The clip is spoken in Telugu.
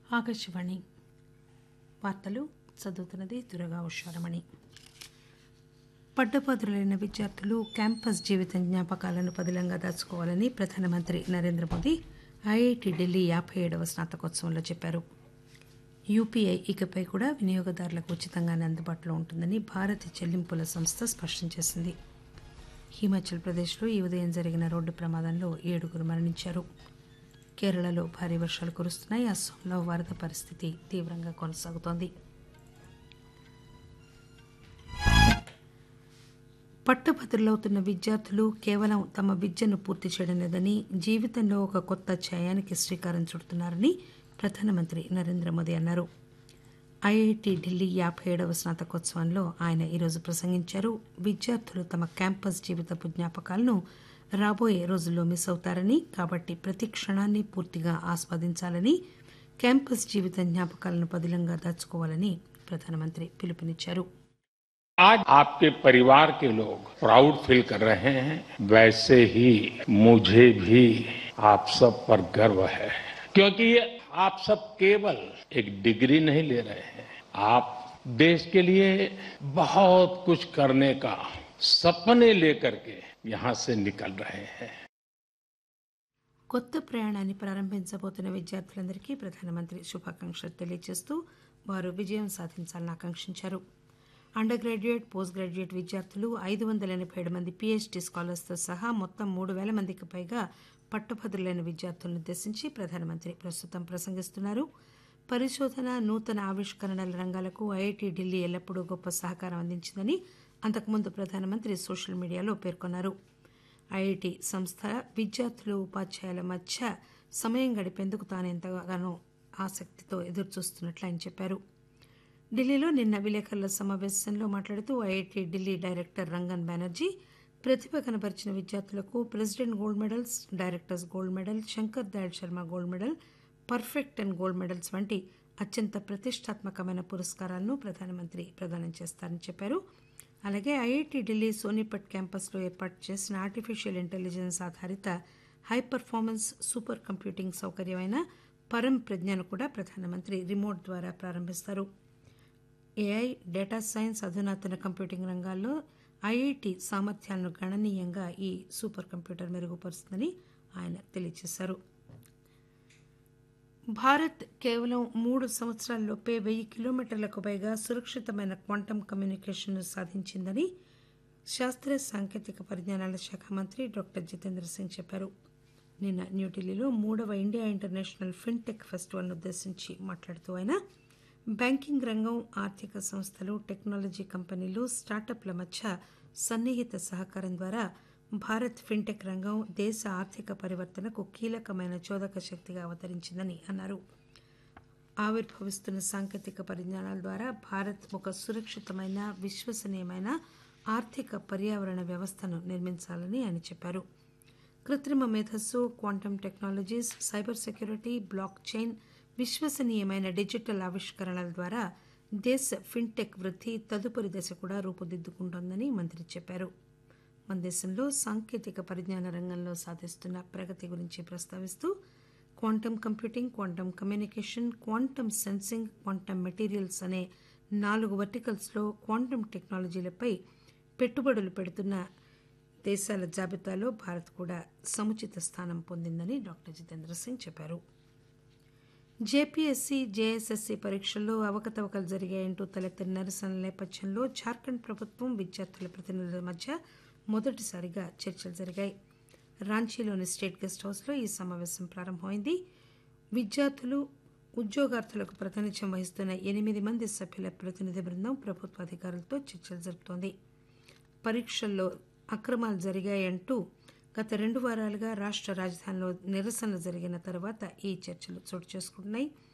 ఆకాశవాణి వార్తలు చదువుతున్నది దురగా ఉషారమణి పట్టభద్రులైన విద్యార్థులు క్యాంపస్ జీవితం జ్ఞాపకాలను పదిలంగా దాచుకోవాలని ప్రధానమంత్రి నరేంద్ర మోదీ ఐఐటి ఢిల్లీ యాభై ఏడవ స్నాతకోత్సవంలో చెప్పారు యూపీఐ ఇకపై కూడా వినియోగదారులకు ఉచితంగానే అందుబాటులో ఉంటుందని భారత చెల్లింపుల సంస్థ స్పష్టం చేసింది హిమాచల్ ప్రదేశ్లో ఈ ఉదయం జరిగిన రోడ్డు ప్రమాదంలో ఏడుగురు మరణించారు కేరళలో భారీ వర్షాలు కురుస్తున్నాయి అస్సాంలో వరద పరిస్థితి తీవ్రంగా కొనసాగుతోంది పట్టభద్రులవుతున్న విద్యార్థులు కేవలం తమ విద్యను పూర్తి చేయడం లేదని జీవితంలో ఒక కొత్త అధ్యాయానికి శ్రీకారం చుడుతున్నారని ప్రధానమంత్రి నరేంద్ర మోదీ అన్నారు ఐఐటి ఢిల్లీ యాభై ఏడవ స్నాతకోత్సవంలో ఆయన ఈరోజు ప్రసంగించారు విద్యార్థులు తమ క్యాంపస్ జీవితపు జ్ఞాపకాలను రాబోయే రోజుల్లో మిస్ అవుతారని కాబట్టి ప్రతి క్షణాన్ని పూర్తిగా ఆస్వాదించాలని క్యాంపస్ జీవిత జ్ఞాపకాలను పదిలంగా దాచుకోవాలని ప్రధానమంత్రి పిలుపునిచ్చారు आज आपके परिवार के लोग प्राउड फील कर रहे हैं वैसे ही मुझे भी आप सब पर गर्व है क्योंकि ये आप सब केवल एक डिग्री नहीं ले रहे हैं आप देश के लिए बहुत कुछ करने का सपने लेकर के यहाँ से निकल रहे हैं కొత్త ప్రయాణాన్ని ప్రారంభించబోతున్న విద్యార్థులందరికీ ప్రధానమంత్రి శుభాకాంక్షలు తెలియజేస్తూ వారు విజయం సాధించాలని ఆకాంక్షించారు అండర్ గ్రాడ్యుయేట్ పోస్ట్ గ్రాడ్యుయేట్ విద్యార్థులు ఐదు వందల ఎనభై ఏడు మంది పీహెచ్డీ స్కాలర్స్తో సహా మొత్తం మూడు వేల మందికి పైగా పట్టభద్రులైన విద్యార్థులను ఉద్దేశించి ప్రధానమంత్రి ప్రస్తుతం ప్రసంగిస్తున్నారు పరిశోధన నూతన ఆవిష్కరణల రంగాలకు ఐఐటి ఢిల్లీ ఎల్లప్పుడూ గొప్ప సహకారం అందించిందని అంతకుముందు ప్రధానమంత్రి సోషల్ మీడియాలో పేర్కొన్నారు ఐఐటి సంస్థ విద్యార్థులు ఉపాధ్యాయుల మధ్య సమయం గడిపేందుకు తాను ఎంతగానో ఆసక్తితో ఎదురుచూస్తున్నట్లు ఆయన చెప్పారు ఢిల్లీలో నిన్న విలేకరుల సమావేశంలో మాట్లాడుతూ ఐఐటి ఢిల్లీ డైరెక్టర్ రంగన్ బెనర్జీ ప్రతిభ కనబరిచిన విద్యార్థులకు president gold medals director's gold medal Shankar Dayal Sharma gold medal perfect and gold medals వంటి అత్యంత ప్రతిష్టాత్మకమైన పురస్కారాలను ప్రధానమంత్రి ప్రదానం చేస్తారని చెప్పారు అలాగే ఐఐటి ఢిల్లీ సోనిపట్ క్యాంపస్లో ఏర్పాటు చేసిన ఆర్టిఫిషియల్ ఇంటెలిజెన్స్ ఆధారిత హై పర్ఫార్మెన్స్ సూపర్ కంప్యూటింగ్ సౌకర్యమైన పరం ప్రజ్ఞను కూడా ప్రధానమంత్రి రిమోట్ ద్వారా ప్రారంభిస్తారు ఏఐ డేటా సైన్స్ అధునాతన కంప్యూటింగ్ రంగాల్లో ఐఐటి సామర్థ్యాలను గణనీయంగా ఈ సూపర్ కంప్యూటర్ మెరుగుపరుస్తుందని ఆయన తెలియజేశారు భారత్ కేవలం మూడు సంవత్సరాల్లోపే వెయ్యి కిలోమీటర్లకు పైగా సురక్షితమైన క్వాంటమ్ కమ్యూనికేషన్ సాధించిందని శాస్త్రీయ సాంకేతిక పరిజ్ఞానాల శాఖ మంత్రి డాక్టర్ జితేంద్ర సింగ్ చెప్పారు నిన్న న్యూఢిల్లీలో మూడవ ఇండియా ఇంటర్నేషనల్ ఫిన్టెక్ ఫెస్టివల్ను ఉద్దేశించి మాట్లాడుతూ ఆయన బ్యాంకింగ్ రంగం ఆర్థిక సంస్థలు టెక్నాలజీ కంపెనీలు స్టార్టప్ల మధ్య సన్నిహిత సహకారం ద్వారా భారత్ ఫిన్టెక్ రంగం దేశ ఆర్థిక పరివర్తనకు కీలకమైన చోదక శక్తిగా అవతరించిందని అన్నారు ఆవిర్భవిస్తున్న సాంకేతిక పరిజ్ఞానాల ద్వారా భారత్ ఒక సురక్షితమైన విశ్వసనీయమైన ఆర్థిక పర్యావరణ వ్యవస్థను నిర్మించాలని ఆయన చెప్పారు కృత్రిమ మేధస్సు quantum technologies cyber security block chain విశ్వసనీయమైన డిజిటల్ ఆవిష్కరణల ద్వారా దేశ ఫిన్టెక్ వృద్ధి తదుపరి దశ కూడా రూపుదిద్దుకుంటోందని మంత్రి చెప్పారు మన దేశంలో సాంకేతిక పరిజ్ఞాన రంగంలో సాధిస్తున్న ప్రగతి గురించి ప్రస్తావిస్తూ quantum computing quantum communication quantum sensing quantum materials అనే నాలుగు వర్టికల్స్లో క్వాంటమ్ టెక్నాలజీలపై పెట్టుబడులు పెడుతున్న దేశాల జాబితాలో భారత్ కూడా సముచిత స్థానం పొందిందని డాక్టర్ జితేంద్ర సింగ్ చెప్పారు జేపీఎస్సీ జేఎస్ఎస్సీ పరీక్షల్లో అవకతవకలు జరిగాయంటూ తలెత్తిన నిరసనల నేపథ్యంలో జార్ఖండ్ ప్రభుత్వం విద్యార్థుల ప్రతినిధుల మధ్య మొదటిసారిగా చర్చలు జరిగాయి రాంచీలోని స్టేట్ గెస్ట్ హౌస్లో ఈ సమావేశం ప్రారంభమైంది విద్యార్థులు ఉద్యోగార్థులకు ప్రాతినిధ్యం వహిస్తున్న ఎనిమిది మంది సభ్యుల ప్రతినిధి బృందం ప్రభుత్వ అధికారులతో చర్చలు జరుపుతోంది పరీక్షల్లో అక్రమాలు జరిగాయంటూ గత రెండు వారాలుగా రాష్ట్ర రాజధానిలో నిరసనలు జరిగిన తర్వాత ఈ చర్చలు చోటు చేసుకుంటున్నాయి